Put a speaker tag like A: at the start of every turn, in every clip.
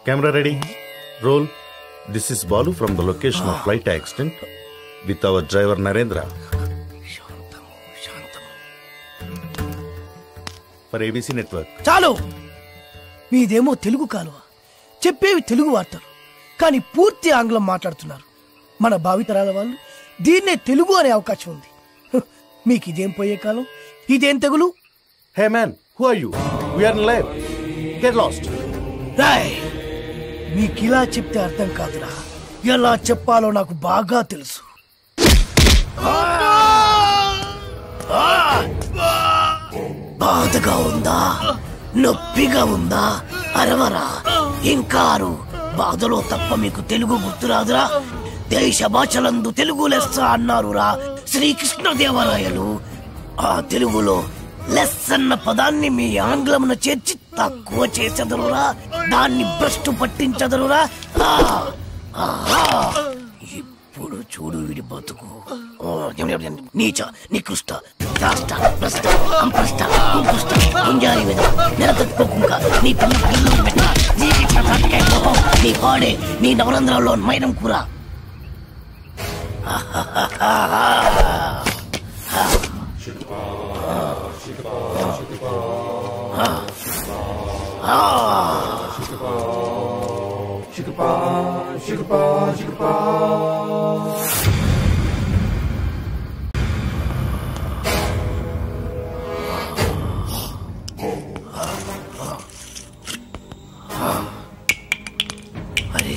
A: Camera ready. Roll. This is Balu from the location of flight accident with our driver Narendra. For ABC Network.
B: చాలు మీదేమో తెలుగు కాలువ చెప్పేవి తెలుగు వార్తలు కానీ పూర్తి ఆంగ్లం మాట్లాడుతున్నారు మన భావితరాల వాళ్ళు దీన్నే తెలుగు అనే అవకాశం ఉంది హ్, మీకు ఇదేం పోయే కాలం ఇదేం తెగులు
A: Hey man, who are you? We are in live. Get lost.
B: Roy మీకు ఇలా చెప్తే అర్థం కాదురా ఎలా చెప్పాలో నాకు బాగా తెలుసు బాధగా ఉందా నొప్పిగా ఉందా అరవరా ఇంకారు బాధలో తప్ప మీకు తెలుగు గుర్తురాదురా దేశ భాషలందు తెలుగు లెస్స అన్నారురా శ్రీకృష్ణదేవరాయలు ఆ తెలుగులో లెస్ అన్న పదాన్ని మీ ఆంగ్లమున చేర్చి తక్కువ చేసెదరురా దాన్ని భ్రష్టు పట్టించదరురా ఆ, ఆహా. ఇప్పుడు చూడు వీడి బతుకు ఓ, ఎం, ఎం, ఎం, నీచ నికృష్ట రాష్ట భ్రష్ట అంప్రష్ట కుంకుష్ట గుంజారి మీద నిలతత్తుకుంక నీ పిల్ల పిల్లలు పెట్ట నీ ఇట్ల తాటకాయ మొహం, నీ పాడే నీ నవరంధ్రాల్లో మైనం కూర అరే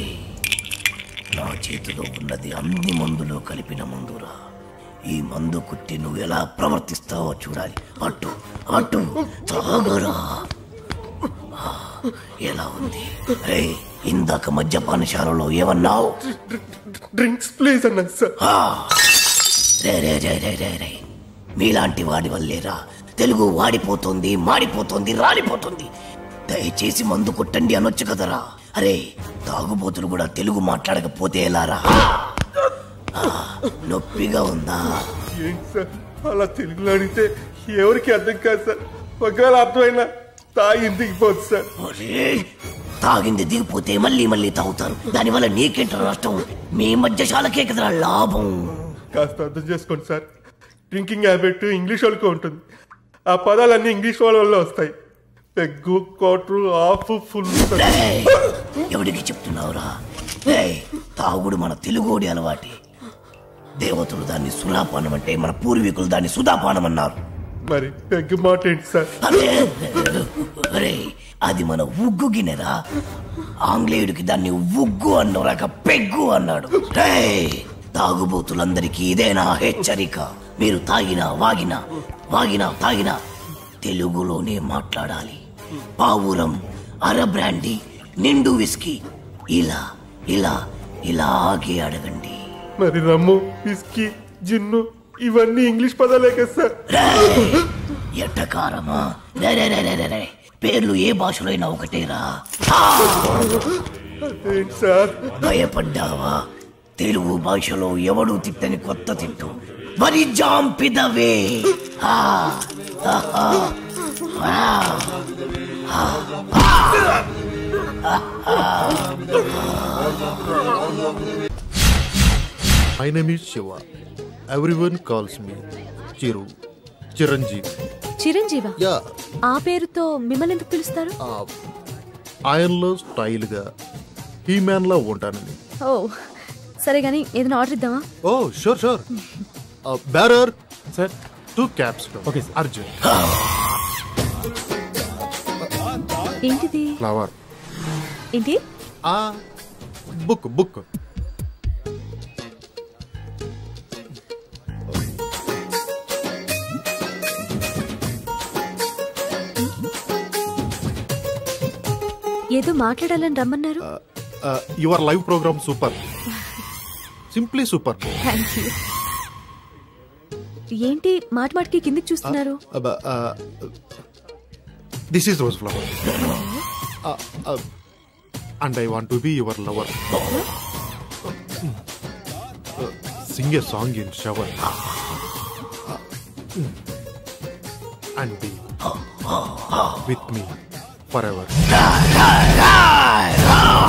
B: నా చేతిలో ఉన్నది అన్ని మందులు కలిపిన మందురా ఈ మందు కుట్టి నువ్వు ఎలా ప్రవర్తిస్తావో చూడాలి అటు అటు తాగరా ఆ, ఎలా ఉంది రే ఇందాక మద్యపానశాలలో ఏమన్నావు
C: డ్రింక్స్ ప్లీజ్ అన్నాను సార్
B: ఆ, రే రే రే రే రే రే మీలాంటి వాడి వల్లేరా తెలుగు వాడిపోతుంది మాడిపోతుంది రాలిపోతుంది దయచేసి మందు కొట్టండి అనొచ్చు కదరా అరే తాగుబోతులు కూడా తెలుగు మాట్లాడకపోతే ఎలారా ఆ, నొప్పిగా ఉందా
C: ఏంటి సార్ అలా తెలుగులో అడిగితే ఎవరికి అర్థం కాదు సార్ ఒకవేళ అర్థమైనా తాగి దిగిపోదు సార్
B: ఒరే, తాగింది దిగిపోతే మళ్ళీ మళ్ళీ తాగుతారు దానివల్ల నీకేంట నష్టం మీ మధ్యశాలకే కదరా లాభం
C: కాస్త అర్థం చేసుకోండి సార్ డ్రింకింగ్ హ్యాబిట్ ఇంగ్లీష్ వాళ్ళకి ఉంటుంది ఆ పదాలన్నీ ఇంగ్లీష్ వాళ్ళ వల్ల వస్తాయి పెగ్గు క్వార్టర్ హాఫ్ ఫుల్
B: రేయ్, ఎవడికి చెప్తున్నావురా రేయ్, తాగుడు మన తెలుగోడి అలవాటి దేవతలు దాన్ని సురాపానం అంటే మన పూర్వీకులు దాన్ని సుధాపానం అన్నారు
C: మరి పెగ్గు మాట ఏంటి సార్
B: అరే అరే అది మన ఉగ్గు గిన్నెరా ఆంగ్లేయుడికి దాన్ని ఉగ్గు అన్నరాక పెగ్గు అన్నాడు రేయ్, తాగుబోతులందరికీ ఇదేనా హెచ్చరిక మీరు తాగినా వాగినా వాగినా తాగినా తెలుగులోనే మాట్లాడాలి పావురం అర బ్రాండీ నిండు విస్కీ ఇలా ఇలా ఇలాగే అడగండి
C: మరి రమ్ము విస్కీ జిన్ను ఇవన్నీ ఇంగ్లీష్ పదాలే కదా సార్
B: రేయ్, ఎట్టకారమా రే రే రే రే రే రే. పేర్లు ఏ భాషలో అయినా ఒకటేరా ఆ!
C: ఏంటి సార్
B: భయపడ్డావా తెలుగు భాషలో ఎవడు తిట్టని కొత్త తిట్టు వరి జాంపిదవే ఆ, ఆహా, ఆ,
D: My name is Shiva. Everyone calls me Chiru. Chiranjeevi
E: చిరంజీవ
D: యా
E: ఆ పేరుతో మిమ్మల్ని ఎందుకు పిలుస్తారు
D: ఆయనలో స్టైల్గా హీ మ్యాన్లా ఉంటానని
E: ఓ సరే గానీ ఏదైనా ఆర్డర్ ఇద్దామా
D: oh sure sure bearer sir two cups okay Arjun
E: ఏంటిది
D: ఫ్లవర్
E: ఏంటి
D: బుక్ బుక్
E: ఏదో మాట్లాడాలని రమ్మన్నారు
D: your live programme super simply super
E: thank you ఏంటి మాట మాటకి కిందికి చూస్తున్నారు
D: this is rose flower and I want to be your lover sing a song in shower and be with me for ever
B: ఆ,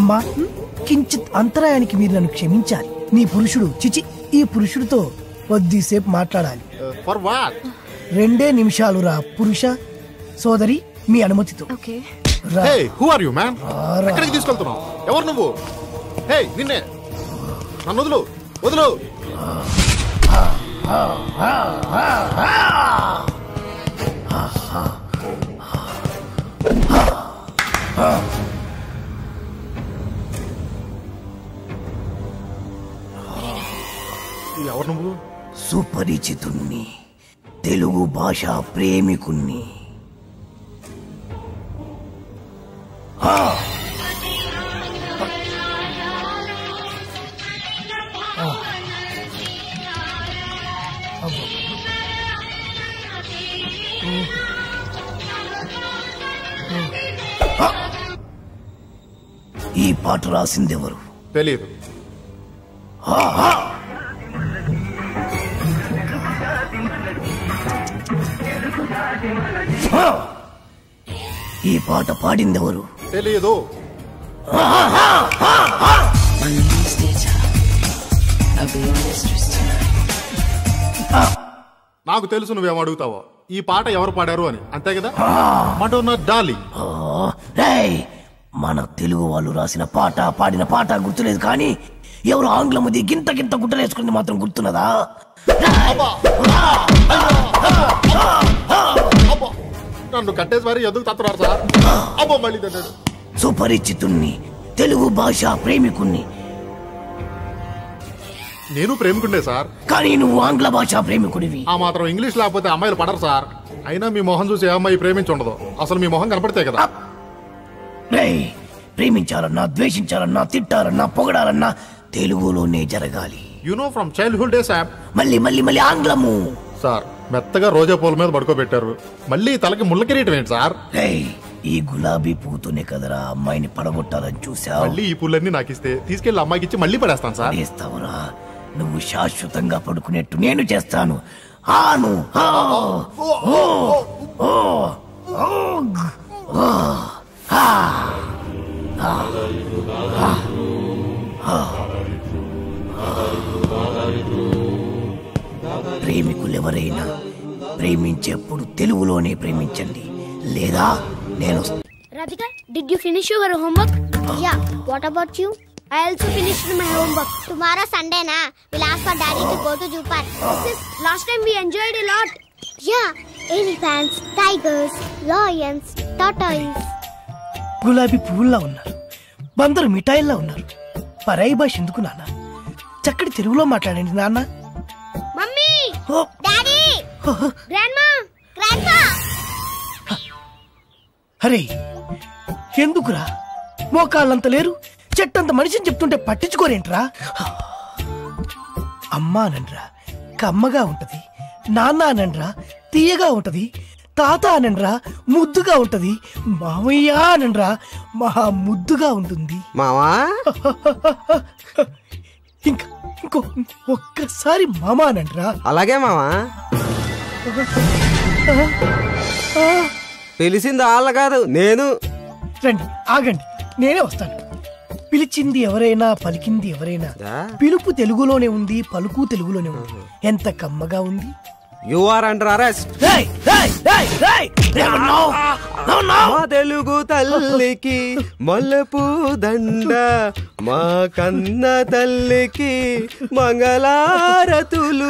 B: అమ్మా కించిత్ అంతరాయానికి మీరు నన్ను క్షమించాలి నీ పురుషుడు చిచి ఈ పురుషుడితో కొద్దిసేపు మాట్లాడాలి
D: ఫర్ వాట్
B: రెండే నిమిషాలు రా పురుష సోదరి మీ అనుమతితో
E: ఓకే
B: రా
D: hey who are you man
B: రారా.
D: ఎక్కడికి తీసుకెళ్తున్నావు ఎవరు నువ్వు హే నిన్నే నన్ను వదులు వదులు ఎవరు నువ్వు
B: సుపరిచితుణ్ణి తెలుగు భాష ప్రేమికుణ్ణి ఆ! ఆ. అబ్బో. ఆ! ఈ పాట రాసిందెవరు
D: తెలియదు
B: ఆ! ఈ పాట పాడిందెవరు
D: తెలియదు నాకు తెలుసు నువ్వేం అడుగుతావో ఈ పాట ఎవరు పాడారు అని అంతే కదా మడోనా డాలి
B: ఆ, రేయ్ మన తెలుగు వాళ్ళు రాసిన పాట పాడిన పాట గుర్తులేదు కానీ ఎవరు ఆంగ్లముది గింత గింత గుట్టలేసుకుంది మాత్రం గుర్తున్నదా
D: అబ్బో నన్ను కట్టేసి మరి ఎందుకు తత్తున్నారు సార్ అబ్బో మళ్ళీ తిన్నాడు
B: సుపరిచితుణ్ణి తెలుగు భాష ప్రేమికుణ్ణి
D: నేను ప్రేమికుండే సార్
B: కానీ నువ్వు ఆంగ్ల భాష ప్రేమికుడివి
D: ఆ మాత్రం ఇంగ్లీష్ లేకపోతే అమ్మాయిలు పడరు సార్ అయినా మీ మొహం చూసి ఏ అమ్మాయి ప్రేమించి ఉండదు అసలు మీ మొహం కనపడితే కదా
B: రేయ్ ప్రేమించాలన్నా ద్వేషించాలన్నా తిట్టాలన్నా పొగడాలన్నా తెలుగులోనే జరగాలి
D: you know from childhood days యాప్
B: మళ్ళీ మళ్ళీ మళ్ళీ ఆంగ్లము
D: సార్ మెత్తగా రోజా పూల మీద పడుకోబెట్టారు మళ్ళీ తలకి ముళ్ళ కిరీటం ఏంటి సార్
B: రేయ్ ఈ గులాబీ పువ్వుతోనే కదరా అమ్మాయిని పడగొట్టాలని చూసావు
D: మళ్ళీ ఈ పూలన్నీ నాకు ఇస్తే తీసుకెళ్లి అమ్మాయికి ఇచ్చి మళ్ళీ పడేస్తాను సార్
B: చేస్తావురా నువ్వు శాశ్వతంగా పడుకునేట్టు నేను చేస్తాను ఆను ఆ, ఓ, ఓ, ఓగ్, ఓ, ఆ, ఆ, ఆ, ఆ. ప్రేమికులెవరైనా ప్రేమించేప్పుడు తెలుగులోనే ప్రేమించండి లేదా నేను
F: Radhika, did you finish your homework? Yeah. What about you? I also finished my homework. Tomorrow Sunday na. We'll ask for daddy to go to zoo park. Sis, last time we enjoyed a lot. Yeah. Elephants, tigers, lions, tortoise.
B: గులాబీ పువ్వుల్లా ఉన్నారు బందరు మిఠాయిల్లా ఉన్నారు పరాయి భాష ఎందుకు నాన్న చక్కటి తెలుగులో మాట్లాడండి నాన్న
F: Mummy!
B: ఓ,
F: Daddy!
B: ఓ,
F: Grandma! Grandpa!
B: అరే ఎందుకురా మోకాళ్ళంత లేరు చెట్టంత మనిషిని చెప్తుంటే పట్టించుకోరేంట్రా అమ్మా అనండ్రా కమ్మగా ఉంటది నాన్న అనండ్రా తీయగా ఉంటది తాత అనండ్రా ముద్దుగా ఉంటది మామయ్య అనండ్రా మహా ముద్దుగా ఉంటుంది
G: మావా
B: ఇంకా ఇంకో ఒక్కసారి మామ అనండ్రా
G: అలాగే మావా పిలిచింది వాళ్ళ కాదు నేను
B: రండి ఆగండి నేనే వస్తాను పిలిచింది ఎవరైనా పలికింది ఎవరైనా
G: దా.
B: పిలుపు తెలుగులోనే ఉంది పలుకు తెలుగులోనే ఉంది ఎంత కమ్మగా ఉంది
G: యు ఆర్ అండర్ అరెస్ట్
B: రేయ్, రేయ్, రేయ్, రేయ్, ఏమన్నావ్? ఏమన్నావ్?
G: మా తెలుగు తల్లికి మల్లెపూ దండ మా కన్న తల్లికి మంగళారతులు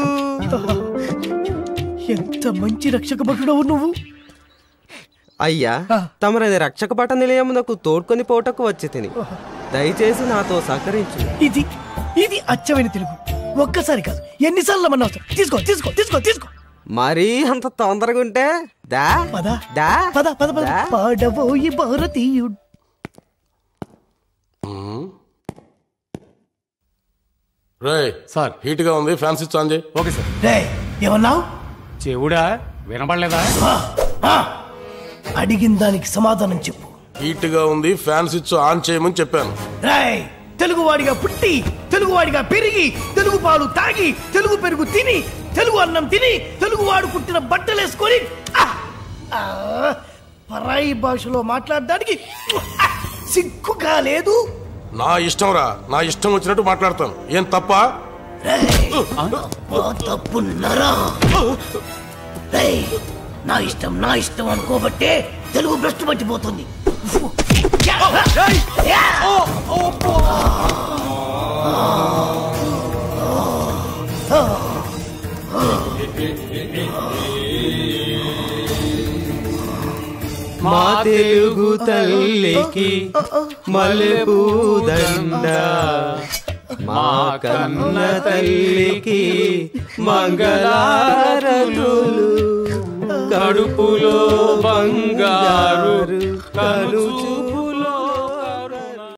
B: ఎంత మంచి రక్షక భటుడవు నువ్వు
G: అయ్యా తమరది రక్షక పట నిలయమునకు తోడ్కొని పోటకు వచ్చి తిని దయచేసి నాతో సహకరించు
B: ఇది ఇది అచ్చమైన తెలుగు ఒక్కసారి కాదు ఎన్నిసార్లు మన అవసరం తీసుకో తీసుకో తీసుకో తీసుకో
G: మరీ అంత తొందరగా ఉంటే దా
B: పద
G: దా
B: పద పద పద
G: దా.
B: పాడబోయి భారతీయుడు
H: రే సార్ హీట్ గా ఉంది ఫ్యాన్ స్విచ్ ఆన్ చేయి
I: ఓకే సార్
B: రేయ్ ఏమన్నావు
I: చెవుడా వినపడలేదా
B: అడిగిన దానికి సమాధానం చెప్పు
H: హీట్ గా ఉంది ఫ్యాన్ స్విచ్ ఆన్ చేయమని చెప్పాను
B: రాయ్ తెలుగువాడిగా పుట్టి తెలుగువాడిగా పెరిగి తెలుగు పాలు తాగి తెలుగు పెరుగు తిని తెలుగు అన్నం తిని తెలుగువాడు పుట్టిన బట్టలేసుకొని ఆ! ఆ! పరాయి భాషలో మాట్లాడడానికి ఆ! సిగ్గుగా లేదు
H: నా ఇష్టం రా నా ఇష్టం వచ్చినట్టు మాట్లాడతాను ఏం తప్ప
B: మా తప్పున్నారా రేయ్, నా ఇష్టం నా ఇష్టం అనుకోబట్టే తెలుగు భ్రష్టు పట్టిపోతుంది
G: మా తెలుగు తల్లికి మల్లెపూదండ మా కన్న తల్లికి మంగళారతులు కడుపులో బంగారు కలుచు